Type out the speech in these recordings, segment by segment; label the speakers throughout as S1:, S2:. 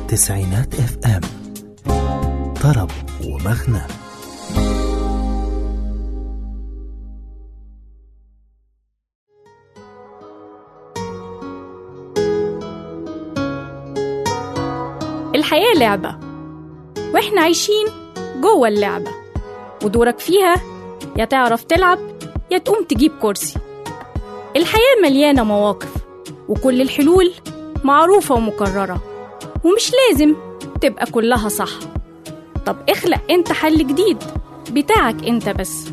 S1: تسعينات اف ام طرب ومغنى
S2: الحياة لعبة واحنا عايشين جوه اللعبة ودورك فيها يا تعرف تلعب يا تقوم تجيب كرسي الحياة مليانة مواقف وكل الحلول معروفة ومكررة ومش لازم تبقى كلها صح طب اخلق انت حل جديد بتاعك انت بس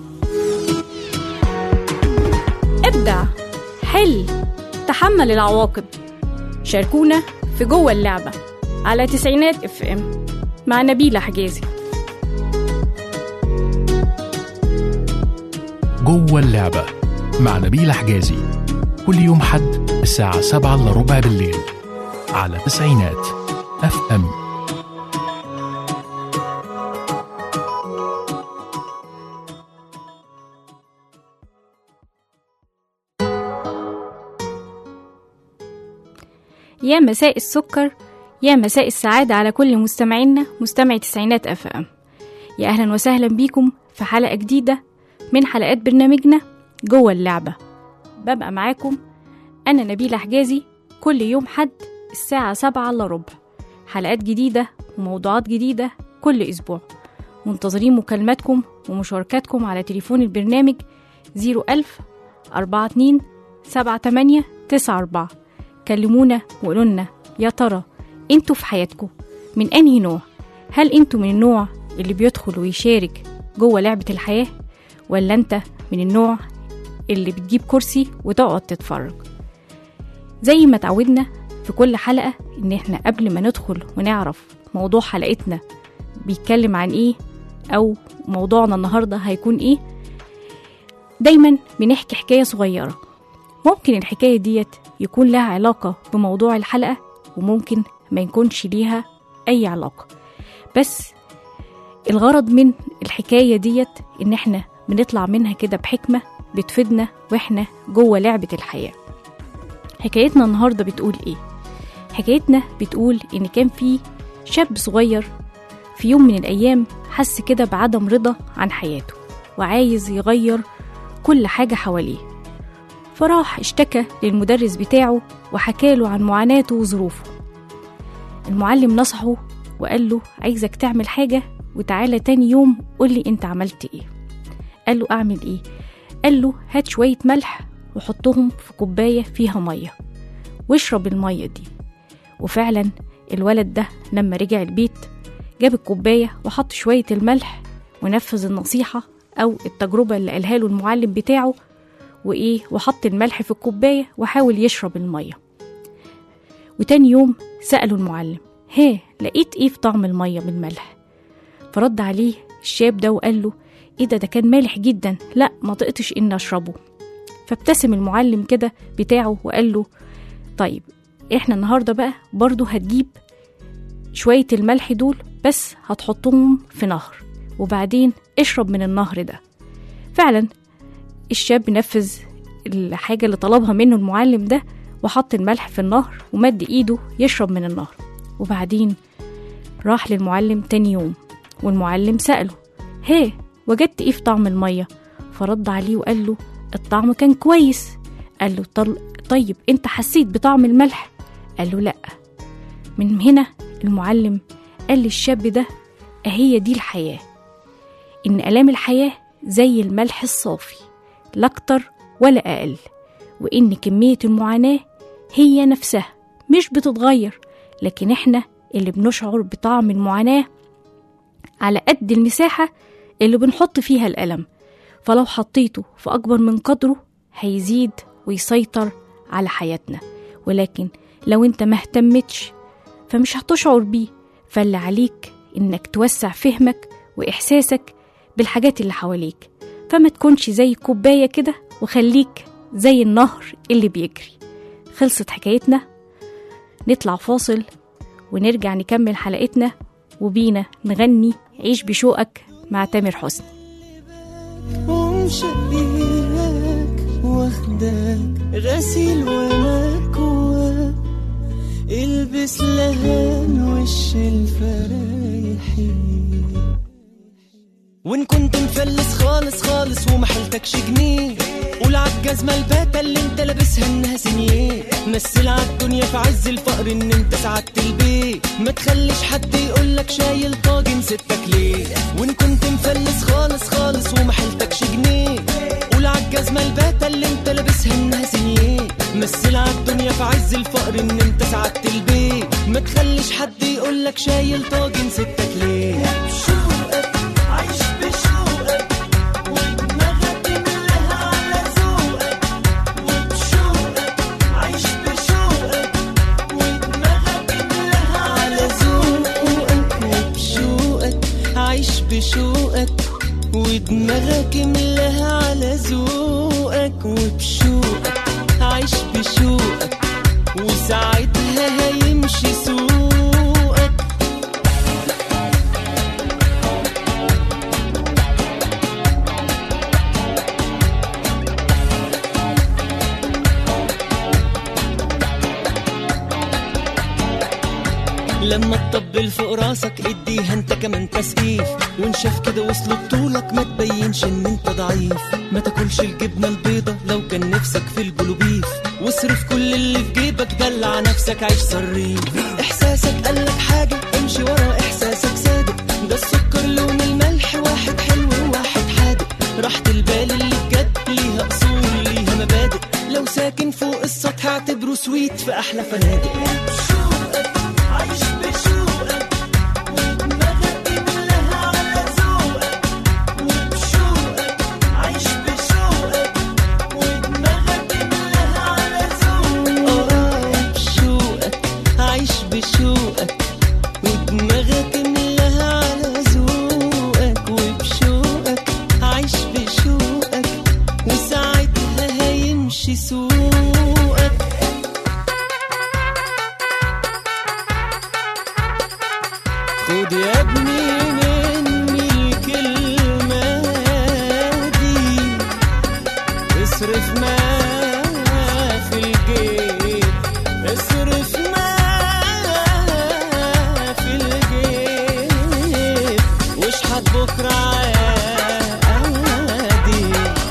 S2: ابدع حل تحمل العواقب شاركونا في جوه اللعبة على تسعينات اف ام مع نبيلة حجازي
S3: جوه اللعبة مع نبيل حجازي كل يوم حد الساعة سبعة إلا ربع بالليل على تسعينات اف ام
S2: يا مساء السكر يا مساء السعادة على كل مستمعينا مستمعي تسعينات اف ام يا أهلا وسهلا بيكم في حلقة جديدة من حلقات برنامجنا جوه اللعبة ببقى معاكم أنا نبيلة حجازي كل يوم حد الساعة سبعة إلا ربع حلقات جديدة وموضوعات جديدة كل أسبوع منتظرين مكالماتكم ومشاركاتكم على تليفون البرنامج 01000 42 78 94 كلمونا وقولوا لنا يا ترى انتوا في حياتكم من انهي نوع هل انتوا من النوع اللي بيدخل ويشارك جوه لعبة الحياة ولا انت من النوع اللي بتجيب كرسي وتقعد تتفرج زي ما تعودنا في كل حلقة ان احنا قبل ما ندخل ونعرف موضوع حلقتنا بيتكلم عن ايه او موضوعنا النهاردة هيكون ايه دايما بنحكي حكاية صغيرة ممكن الحكاية ديت يكون لها علاقة بموضوع الحلقة وممكن ما يكونش ليها أي علاقة بس الغرض من الحكاية ديت إن إحنا بنطلع منها كده بحكمة بتفيدنا وإحنا جوه لعبة الحياة حكايتنا النهاردة بتقول إيه؟ حكايتنا بتقول إن كان في شاب صغير في يوم من الأيام حس كده بعدم رضا عن حياته وعايز يغير كل حاجة حواليه فراح اشتكى للمدرس بتاعه وحكاله عن معاناته وظروفه المعلم نصحه وقال له عايزك تعمل حاجة وتعالى تاني يوم قولي انت عملت ايه قال له اعمل ايه قال له هات شوية ملح وحطهم في كوباية فيها مية واشرب المية دي وفعلا الولد ده لما رجع البيت جاب الكوباية وحط شوية الملح ونفذ النصيحة أو التجربة اللي قالها له المعلم بتاعه وإيه وحط الملح في الكوباية وحاول يشرب المية وتاني يوم سأله المعلم ها لقيت إيه في طعم المية بالملح فرد عليه الشاب ده وقال له إيه ده ده كان مالح جدا لا ما طقتش إن أشربه فابتسم المعلم كده بتاعه وقال له طيب إحنا النهاردة بقى برضو هتجيب شوية الملح دول بس هتحطهم في نهر وبعدين اشرب من النهر ده فعلا الشاب نفذ الحاجة اللي طلبها منه المعلم ده وحط الملح في النهر ومد ايده يشرب من النهر وبعدين راح للمعلم تاني يوم والمعلم سأله ها وجدت ايه في طعم المية فرد عليه وقال له الطعم كان كويس قال له طل... طيب انت حسيت بطعم الملح قال له لا من هنا المعلم قال للشاب ده اهي دي الحياة ان الام الحياة زي الملح الصافي لا أكتر ولا أقل وإن كمية المعاناة هي نفسها مش بتتغير لكن إحنا اللي بنشعر بطعم المعاناة على قد المساحة اللي بنحط فيها الألم فلو حطيته في أكبر من قدره هيزيد ويسيطر على حياتنا ولكن لو انت مهتمتش فمش هتشعر بيه فاللي عليك انك توسع فهمك واحساسك بالحاجات اللي حواليك فما تكونش زي كوباية كده وخليك زي النهر اللي بيجري خلصت حكايتنا نطلع فاصل ونرجع نكمل حلقتنا وبينا نغني عيش بشوقك مع تامر حسني
S4: ومشبيهك واخدك غسيل ومكواك البيت تسلهان وش الفرايحي وان كنت مفلس خالص خالص ومحلتكش جنيه قول عالجزمة الباتة اللي انت لابسها انها سنيه مثل عالدنيا في عز الفقر ان انت سعدت البيت ما تخليش حد يقولك شايل طاجن ستك ليه وان كنت مفلس خالص خالص ومحلتكش جنيه قول عالجزمة الباتة اللي انت لابسها انها سنيه مثل عالدنيا في عز الفقر ان انت سعدت البيت ما تخليش حد يقولك شايل طاجن ستك ليه بشوقك عايش بشوقك ودماغك ملاها على ذوقك وبشوقك عايش بشوقك ودماغك ملاها على ذوقك وبشوقك عايش بشوقك ودماغك ملاها على ذوقك وبشوقك عايش بشوقك وساعتها هيمشي سوقك لما تطبل فوق راسك اديها انت كمان تسقيف وان شاف كده وصل بطولك ما تبينش ان انت ضعيف ما تاكلش الجبنه البيضه لو كان نفسك في البلوبيف واصرف كل اللي في جيبك دلع نفسك عيش صريف احساسك قالك حاجه امشي ورا احساسك صادق ده السكر لون الملح واحد حلو وواحد حادق راحة البال اللي بجد ليها اصول ليها مبادئ لو ساكن فوق السطح اعتبره سويت في احلى فنادق بشوقك عايش بشوقك ودماغك ملاها على ذوقك وبشوقك عايش بشوقك ودماغك ملاها على ذوقك اه بشوقك عايش بشوقك ودماغك ملاها على ذوقك وبشوقك عايش بشوقك وساعتها هيمشي سوقك خد يا ابني مني الكلمة دي اصرف ما في الجيب اصرف ما في الجيب واشحت بكرة عادي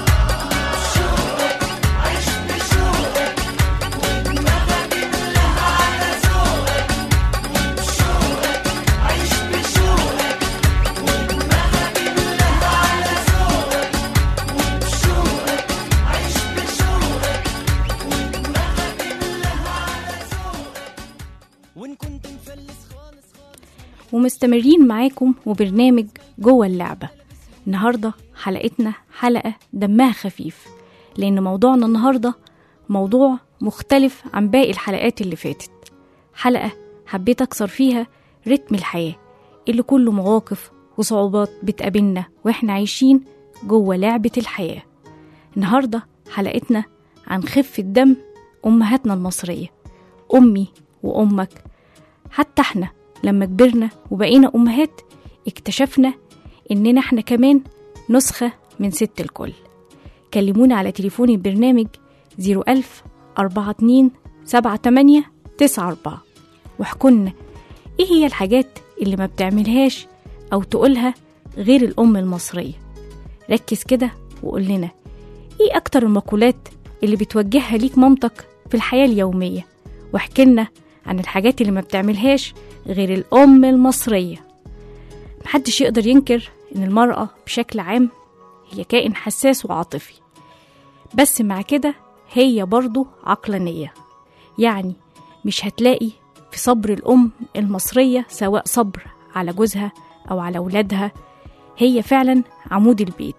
S4: وان كنت مفلس خالص خالص
S2: ومستمرين معاكم وبرنامج جوه اللعبة النهاردة حلقتنا حلقة دمها خفيف لأن موضوعنا النهاردة موضوع مختلف عن باقي الحلقات اللي فاتت حلقة حبيت أكسر فيها رتم الحياة اللي كله مواقف وصعوبات بتقابلنا وإحنا عايشين جوه لعبة الحياة النهاردة حلقتنا عن خفة دم أمهاتنا المصرية أمي وأمك حتى احنا لما كبرنا وبقينا أمهات اكتشفنا إننا احنا كمان نسخة من ست الكل كلمونا على تليفون البرنامج 01000 42 78 94 واحكولنا ايه هي الحاجات اللي ما بتعملهاش أو تقولها غير الأم المصرية ركز كده وقول لنا ايه أكتر المقولات اللي بتوجهها ليك مامتك في الحياة اليومية واحكي لنا عن الحاجات اللي ما بتعملهاش غير الأم المصرية محدش يقدر ينكر إن المرأة بشكل عام هي كائن حساس وعاطفي بس مع كده هي برضو عقلانية يعني مش هتلاقي في صبر الأم المصرية سواء صبر على جوزها أو على أولادها هي فعلا عمود البيت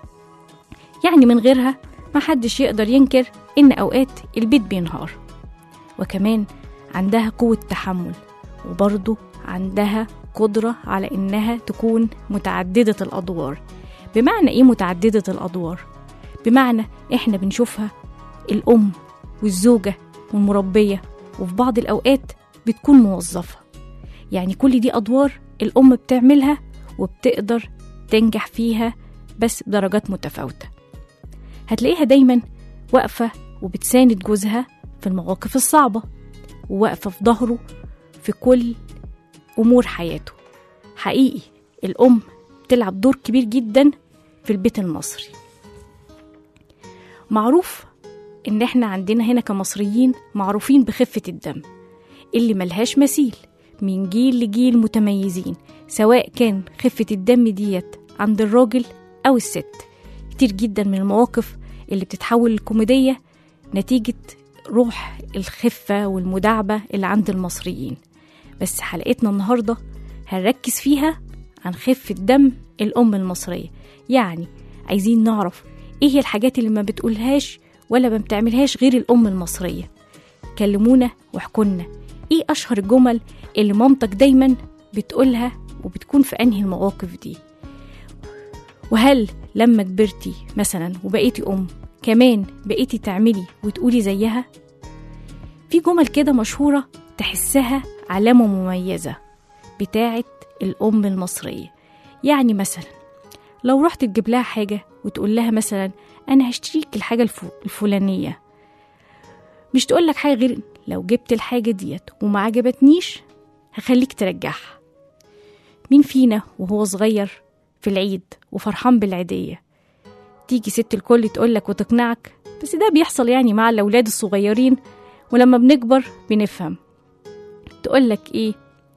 S2: يعني من غيرها محدش يقدر ينكر إن أوقات البيت بينهار وكمان عندها قوة تحمل وبرضه عندها قدرة على إنها تكون متعددة الأدوار بمعنى إيه متعددة الأدوار؟ بمعنى إحنا بنشوفها الأم والزوجة والمربية وفي بعض الأوقات بتكون موظفة يعني كل دي أدوار الأم بتعملها وبتقدر تنجح فيها بس بدرجات متفاوتة هتلاقيها دايما واقفة وبتساند جوزها في المواقف الصعبة وواقفة في ظهره في كل أمور حياته حقيقي الأم بتلعب دور كبير جدا في البيت المصري معروف إن إحنا عندنا هنا كمصريين معروفين بخفة الدم اللي ملهاش مثيل من جيل لجيل متميزين سواء كان خفة الدم ديت عند الراجل أو الست كتير جدا من المواقف اللي بتتحول لكوميدية نتيجة روح الخفة والمداعبة اللي عند المصريين بس حلقتنا النهاردة هنركز فيها عن خفة دم الأم المصرية يعني عايزين نعرف إيه هي الحاجات اللي ما بتقولهاش ولا ما بتعملهاش غير الأم المصرية كلمونا واحكولنا إيه أشهر الجمل اللي مامتك دايما بتقولها وبتكون في أنهي المواقف دي وهل لما كبرتي مثلا وبقيتي أم كمان بقيتي تعملي وتقولي زيها في جمل كده مشهورة تحسها علامة مميزة بتاعة الأم المصرية يعني مثلا لو رحت تجيب لها حاجة وتقول لها مثلا أنا هشتريك الحاجة الف- الفلانية مش تقول لك حاجة غير لو جبت الحاجة ديت وما عجبتنيش هخليك ترجعها مين فينا وهو صغير في العيد وفرحان بالعيدية تيجي ست الكل تقولك وتقنعك بس ده بيحصل يعني مع الأولاد الصغيرين ولما بنكبر بنفهم تقولك إيه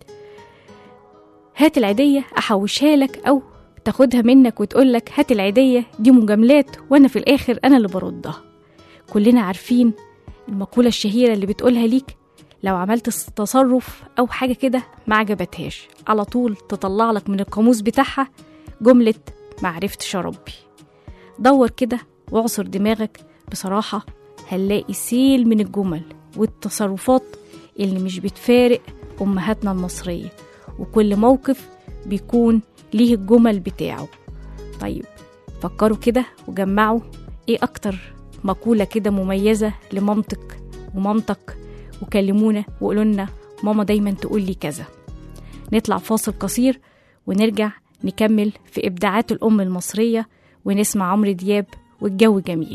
S2: هات العيدية أحوشها لك أو تاخدها منك وتقولك هات العيدية دي مجاملات وأنا في الآخر أنا اللي بردها كلنا عارفين المقولة الشهيرة اللي بتقولها ليك لو عملت تصرف أو حاجة كده ما عجبتهاش على طول تطلع لك من القاموس بتاعها جملة معرفتش ربي دور كده واعصر دماغك بصراحة هنلاقي سيل من الجمل والتصرفات اللي مش بتفارق أمهاتنا المصرية وكل موقف بيكون ليه الجمل بتاعه طيب فكروا كده وجمعوا ايه أكتر مقولة كده مميزة لمامتك ومامتك وكلمونا وقولوا لنا ماما دايما تقول لي كذا نطلع فاصل قصير ونرجع نكمل في إبداعات الأم المصرية ونسمع عمرو دياب والجو جميل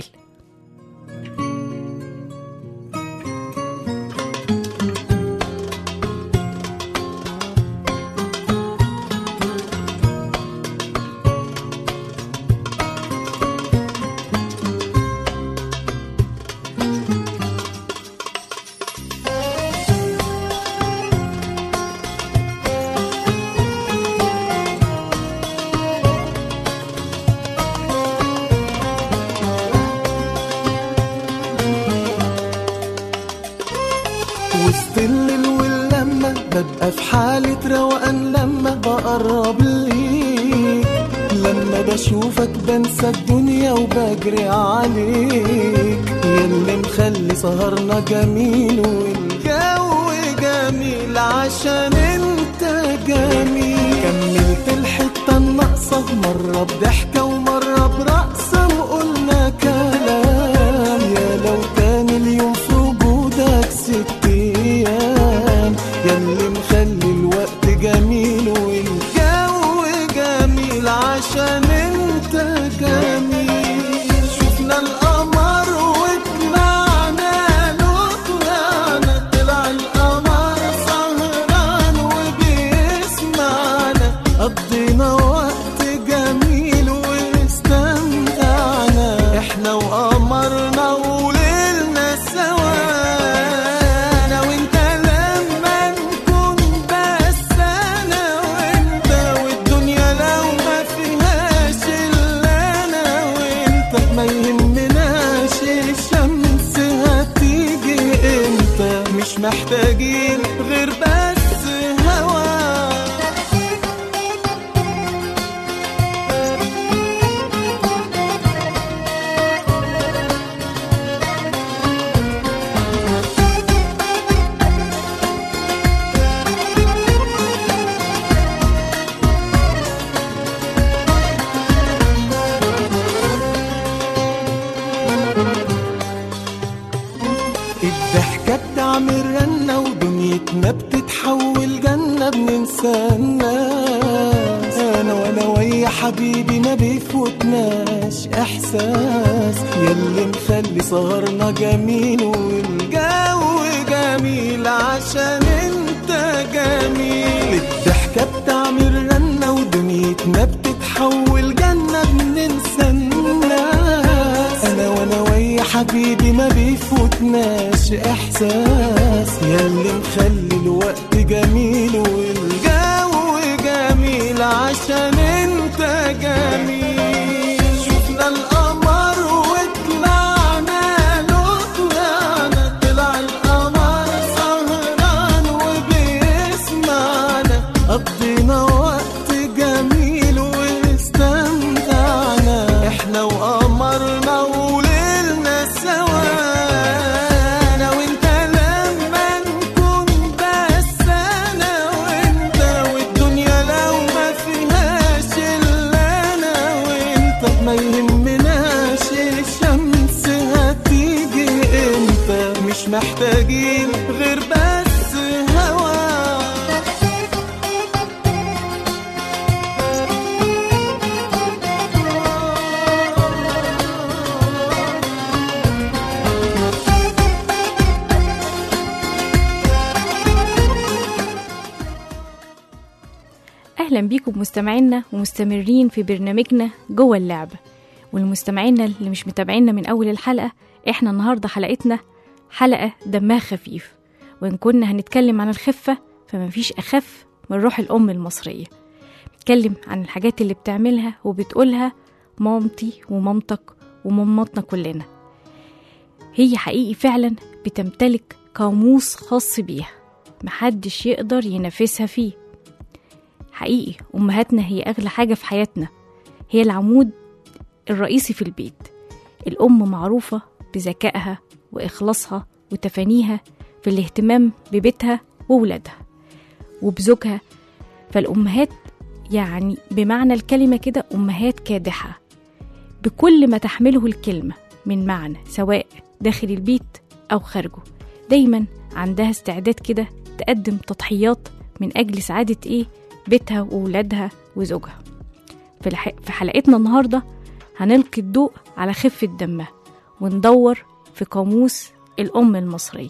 S5: وسط الليل واللمة ببقى في حالة روقان لما بقرب ليك لما بشوفك بنسى الدنيا وبجري عليك ياللي مخلي سهرنا جميل والجو جميل عشان انت جميل كملت الحتة الناقصة مرة بضحكة ومرة برقصة وقلنا كلام يا لو كان اليوم في وجودك ست ايام ياللي مخلي الوقت جميل والجو جميل عشان انت جميل شفنا القمر وطلعنا له طلعنا طلع القمر سهران وبيسمعنا قضينا وقت جميل واستمتعنا احنا وقمرنا وليلنا سوا انا وانت لما نكون بس انا وانت والدنيا لو ما فيهاش الا انا وانت ما يهمناش الشمس هتيجي امتى مش محتاجين غير بس هوا الضحكة بتعمل رنة ودنيتنا بتتحول جنة بننسى الناس أنا وأنا ويا حبيبي ما بيفوتناش إحساس ياللي مخلي سهرنا جميل والجو جميل عشان أنت جميل الضحكة بتعمل رنة ودنيتنا بتتحول جنة بننسى الناس أنا وأنا ويا حبيبي ما بيفوتناش إحساس ياللي مخلي الوقت جميل والجو جميل عشان انت جميل شفنا القمر وطلعنا له طلعنا طلع القمر سهران وبيسمعنا قضينا وقت جميل واستمتعنا احنا وقمرنا وليلنا سوا انا وانت لما نكون بس انا وانت والدنيا لو ما فيهاش الا انا وانت ما يهمناش الشمس هتيجي امتى مش محتاجين غير بس هوا
S2: أهلا بيكم مستمعينا ومستمرين في برنامجنا جوه اللعبة والمستمعينا اللي مش متابعينا من أول الحلقة إحنا النهاردة حلقتنا حلقة دمها خفيف وإن كنا هنتكلم عن الخفة فمفيش أخف من روح الأم المصرية نتكلم عن الحاجات اللي بتعملها وبتقولها مامتي ومامتك ومامتنا كلنا هي حقيقي فعلا بتمتلك قاموس خاص بيها محدش يقدر ينافسها فيه حقيقي أمهاتنا هي أغلى حاجة في حياتنا هي العمود الرئيسي في البيت الأم معروفة بذكائها وإخلاصها وتفانيها في الاهتمام ببيتها وولادها وبزوجها فالأمهات يعني بمعنى الكلمة كده أمهات كادحة بكل ما تحمله الكلمة من معنى سواء داخل البيت أو خارجه دايما عندها استعداد كده تقدم تضحيات من أجل سعادة إيه بيتها وولادها وزوجها في, الح... في حلقتنا النهاردة هنلقي الضوء على خفة دمها وندور في قاموس الأم المصرية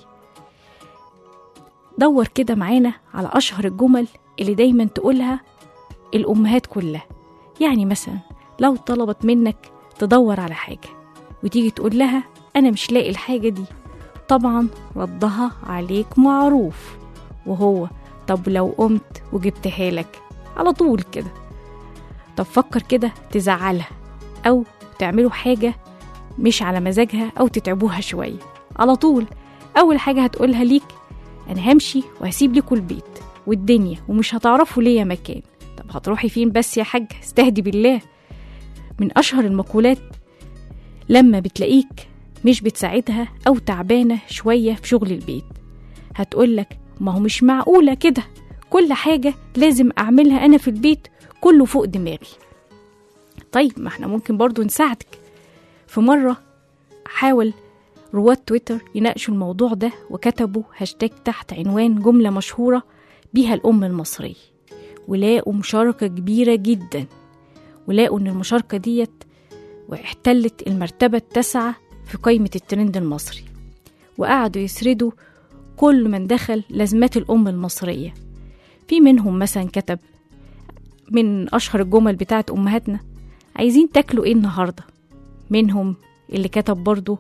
S2: دور كده معانا على أشهر الجمل اللي دايما تقولها الأمهات كلها يعني مثلا لو طلبت منك تدور على حاجة وتيجي تقول لها أنا مش لاقي الحاجة دي طبعا ردها عليك معروف وهو طب لو قمت وجبتها لك على طول كده طب فكر كده تزعلها أو تعملوا حاجة مش على مزاجها أو تتعبوها شوية على طول أول حاجة هتقولها ليك أنا همشي وهسيب لكم البيت والدنيا ومش هتعرفوا ليا مكان طب هتروحي فين بس يا حاج استهدي بالله من أشهر المقولات لما بتلاقيك مش بتساعدها أو تعبانة شوية في شغل البيت هتقولك ما هو مش معقولة كده كل حاجة لازم أعملها أنا في البيت كله فوق دماغي طيب ما احنا ممكن برضو نساعدك في مرة حاول رواد تويتر يناقشوا الموضوع ده وكتبوا هاشتاج تحت عنوان جملة مشهورة بيها الأم المصرية ولاقوا مشاركة كبيرة جدا ولقوا إن المشاركة ديت واحتلت المرتبة التاسعة في قائمة الترند المصري وقعدوا يسردوا كل من دخل لازمات الأم المصرية في منهم مثلا كتب من أشهر الجمل بتاعت أمهاتنا عايزين تاكلوا إيه النهاردة منهم اللي كتب برضو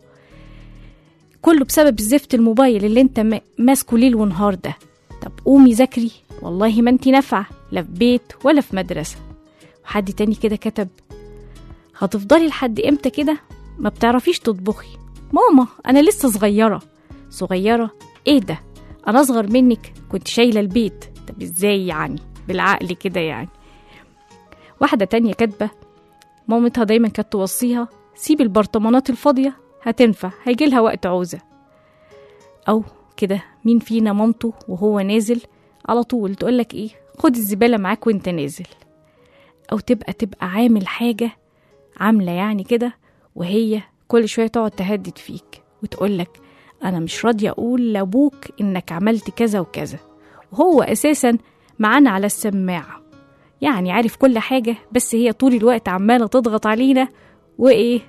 S2: كله بسبب زفت الموبايل اللي انت ما- ماسكه ليل ونهار ده طب قومي ذاكري والله ما انت نافعة لا في بيت ولا في مدرسة وحد تاني كده كتب هتفضلي لحد امتى كده ما بتعرفيش تطبخي ماما انا لسه صغيرة صغيرة ايه ده انا اصغر منك كنت شايلة البيت طب ازاي يعني بالعقل كده يعني واحدة تانية كاتبة مامتها دايما كانت توصيها سيب البرطمانات الفاضية هتنفع هيجيلها وقت عوزة أو كده مين فينا مامته وهو نازل على طول تقولك ايه خد الزبالة معاك وانت نازل أو تبقى تبقى عامل حاجة عاملة يعني كده وهي كل شوية تقعد تهدد فيك وتقولك أنا مش راضية أقول لأبوك إنك عملت كذا وكذا وهو أساسا معانا على السماعة يعني عارف كل حاجة بس هي طول الوقت عمالة تضغط علينا وإيه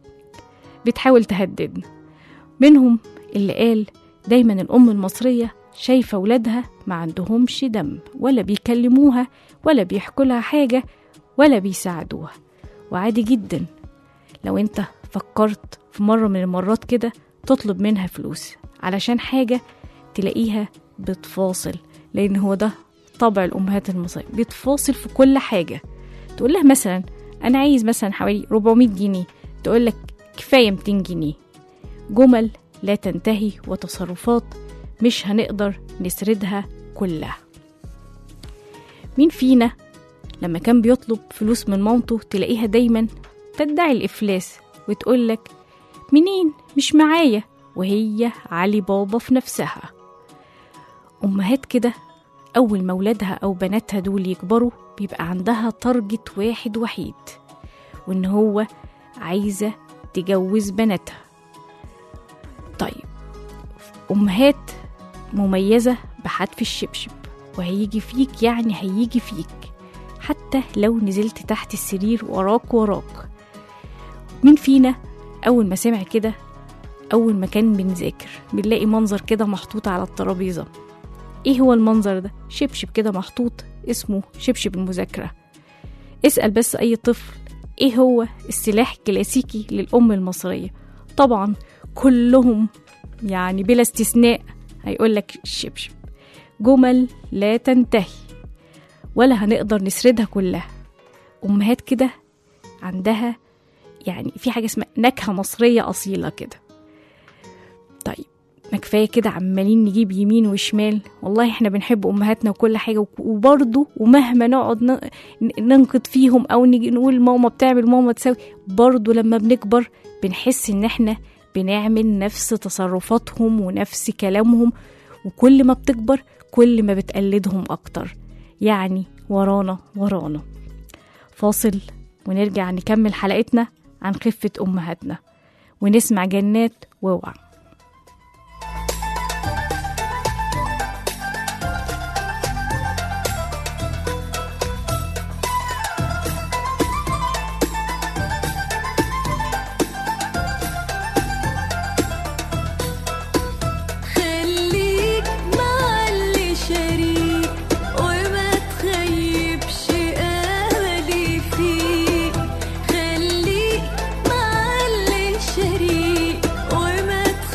S2: بتحاول تهددنا منهم اللي قال دايما الأم المصرية شايفة ولادها ما عندهمش دم ولا بيكلموها ولا بيحكوا لها حاجة ولا بيساعدوها وعادي جدا لو انت فكرت في مرة من المرات كده تطلب منها فلوس علشان حاجة تلاقيها بتفاصل لأن هو ده طبع الأمهات المصرية بتفاصل في كل حاجة تقول لها مثلا أنا عايز مثلا حوالي 400 جنيه تقول لك كفاية 200 جنيه جمل لا تنتهي وتصرفات مش هنقدر نسردها كلها مين فينا لما كان بيطلب فلوس من مامته تلاقيها دايما تدعي الإفلاس وتقولك منين مش معايا وهي علي بابا في نفسها أمهات كده أول ما ولادها أو بناتها دول يكبروا بيبقى عندها تارجت واحد وحيد وإن هو عايزة تجوز بناتها طيب أمهات مميزة بحتف الشبشب وهيجي فيك يعني هيجي فيك حتى لو نزلت تحت السرير وراك وراك مين فينا أول ما سمع كده أول ما كان بنذاكر بنلاقي منظر كده محطوط على الترابيزة إيه هو المنظر ده؟ شبشب كده محطوط اسمه شبشب المذاكرة اسأل بس أي طفل إيه هو السلاح الكلاسيكي للأم المصرية طبعا كلهم يعني بلا استثناء هيقولك الشبشب جمل لا تنتهي ولا هنقدر نسردها كلها أمهات كده عندها يعني في حاجة اسمها نكهة مصرية أصيلة كده طيب ما كفاية كده عمالين نجيب يمين وشمال والله احنا بنحب أمهاتنا وكل حاجة وبرضه ومهما نقعد ن- ننقد فيهم أو نيجي نقول ماما بتعمل ماما تسوي برضه لما بنكبر بنحس إن احنا بنعمل نفس تصرفاتهم ونفس كلامهم وكل ما بتكبر كل ما بتقلدهم أكتر يعني ورانا ورانا فاصل ونرجع نكمل حلقتنا عن خفة أمهاتنا ونسمع جنات واوعى
S6: خليك مع اللي شريك وما تخيبش املي فيك خليك مع اللي شريك وما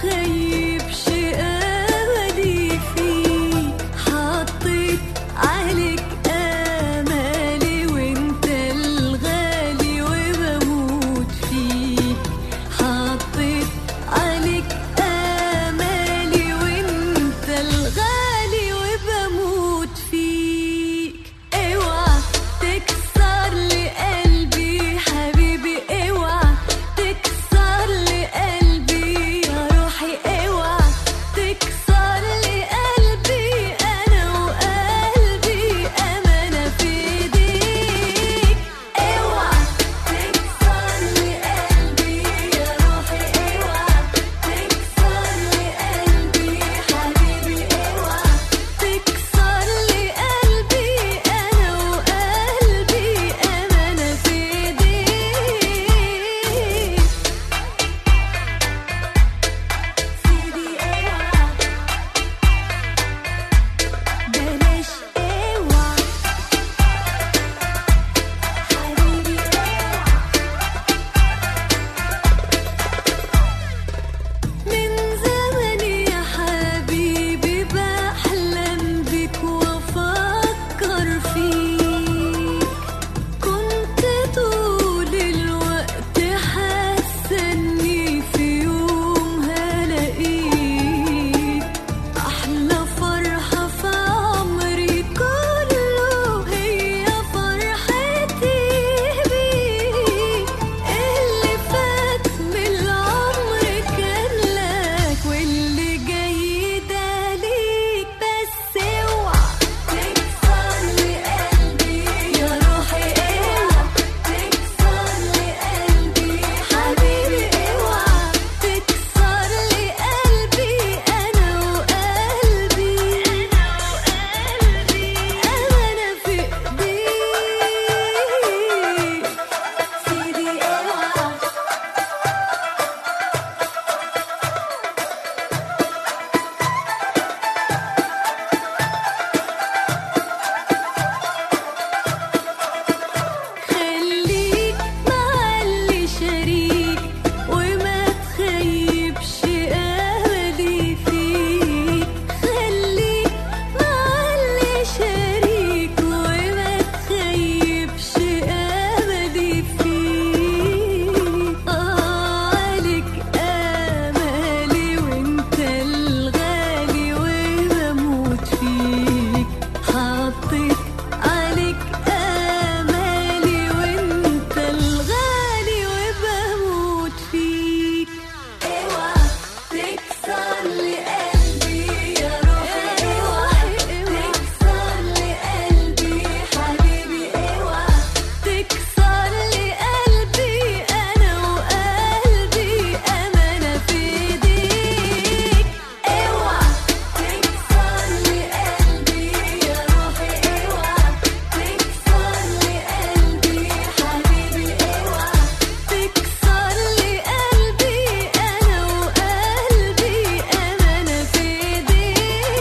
S6: بموت فيك حطيت عليك آمالي وانت الغالي وبموت فيك اوعى تكسر لي قلبي يا روحي اوعى تكسر لي قلبي حبيبي اوعى تكسر لي قلبي انا وقلبي امانه في ايديك اوعى تكسر لي قلبي يا روحي اوعى تكسر لي قلبي حبيبي اوعى تكسر لي قلبي انا وقلبي امانه في ايديك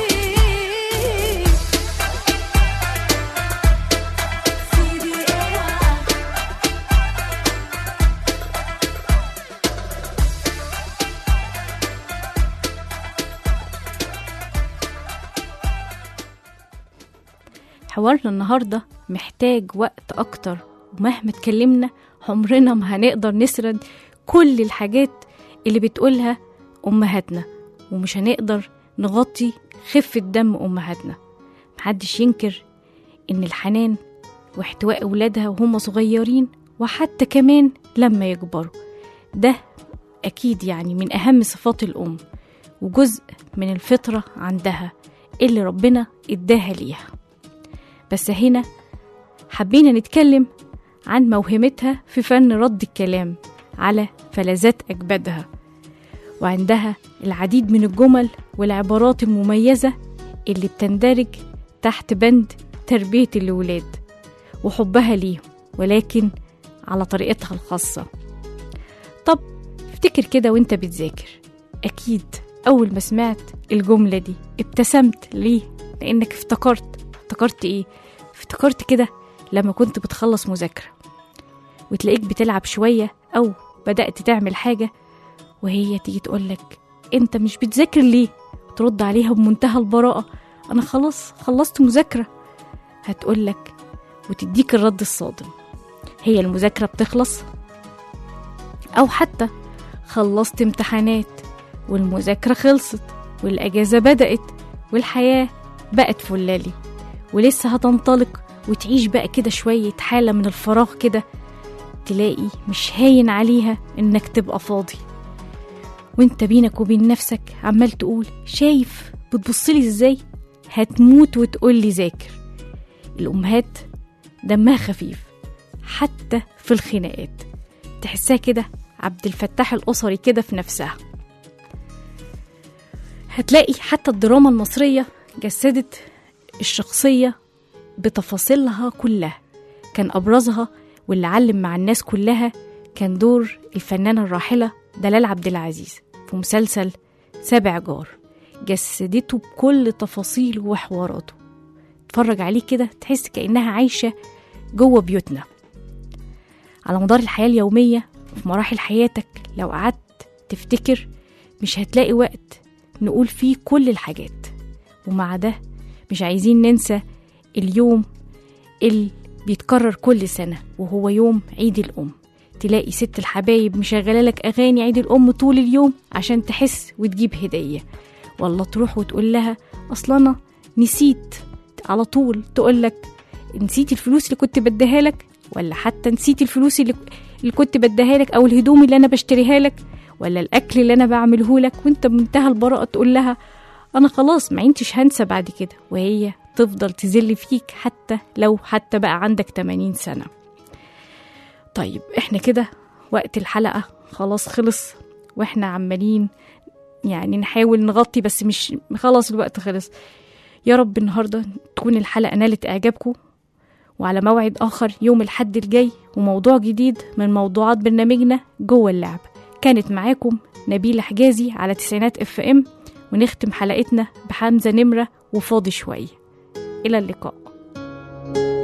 S6: سيدي اوعى
S2: حوارنا النهاردة محتاج وقت أكتر ومهما اتكلمنا عمرنا ما هنقدر نسرد كل الحاجات اللي بتقولها أمهاتنا ومش هنقدر نغطي خفة دم أمهاتنا محدش ينكر إن الحنان واحتواء أولادها وهم صغيرين وحتى كمان لما يكبروا ده أكيد يعني من أهم صفات الأم وجزء من الفطرة عندها اللي ربنا إداها ليها بس هنا حبينا نتكلم عن موهمتها في فن رد الكلام على فلذات أجدادها وعندها العديد من الجمل والعبارات المميزة اللي بتندرج تحت بند تربية الأولاد وحبها ليهم ولكن على طريقتها الخاصة طب افتكر كده وانت بتذاكر أكيد أول ما سمعت الجملة دي ابتسمت ليه؟ لأنك افتكرت افتكرت ايه؟ افتكرت كده لما كنت بتخلص مذاكرة وتلاقيك بتلعب شوية أو بدأت تعمل حاجة وهي تيجي تقولك انت مش بتذاكر ليه؟ ترد عليها بمنتهى البراءة أنا خلاص خلصت مذاكرة هتقولك وتديك الرد الصادم هي المذاكرة بتخلص أو حتى خلصت امتحانات والمذاكرة خلصت والأجازة بدأت والحياة بقت فلالي ولسه هتنطلق وتعيش بقى كده شوية حالة من الفراغ كده تلاقي مش هاين عليها إنك تبقى فاضي وانت بينك وبين نفسك عمال تقول شايف بتبصلي ازاي هتموت وتقولي ذاكر الأمهات دمها خفيف حتى في الخناقات تحسها كده عبد الفتاح الأسري كده في نفسها هتلاقي حتى الدراما المصرية جسدت الشخصية بتفاصيلها كلها كان أبرزها واللي علم مع الناس كلها كان دور الفنانة الراحلة دلال عبد العزيز في مسلسل سابع جار جسدته بكل تفاصيله وحواراته تتفرج عليه كده تحس كأنها عايشة جوه بيوتنا على مدار الحياة اليومية في مراحل حياتك لو قعدت تفتكر مش هتلاقي وقت نقول فيه كل الحاجات ومع ده مش عايزين ننسى اليوم اللي بيتكرر كل سنة وهو يوم عيد الأم تلاقي ست الحبايب مشغلة لك أغاني عيد الأم طول اليوم عشان تحس وتجيب هدية والله تروح وتقول لها أصلا أنا نسيت على طول تقول لك نسيتي الفلوس اللي كنت بديها لك ولا حتى نسيتي الفلوس اللي, اللي كنت بديها لك أو الهدوم اللي أنا بشتريها لك ولا الأكل اللي أنا بعمله لك وأنت بمنتهى البراءة تقول لها أنا خلاص ما عينتش هنسى بعد كده وهي تفضل تذل فيك حتى لو حتى بقى عندك 80 سنة طيب احنا كده وقت الحلقة خلاص خلص واحنا عمالين يعني نحاول نغطي بس مش خلاص الوقت خلص يا رب النهاردة تكون الحلقة نالت إعجابكم وعلى موعد آخر يوم الحد الجاي وموضوع جديد من موضوعات برنامجنا جوه اللعب كانت معاكم نبيلة حجازي على تسعينات اف ام ونختم حلقتنا بحمزة نمرة وفاضي شوية إلى اللقاء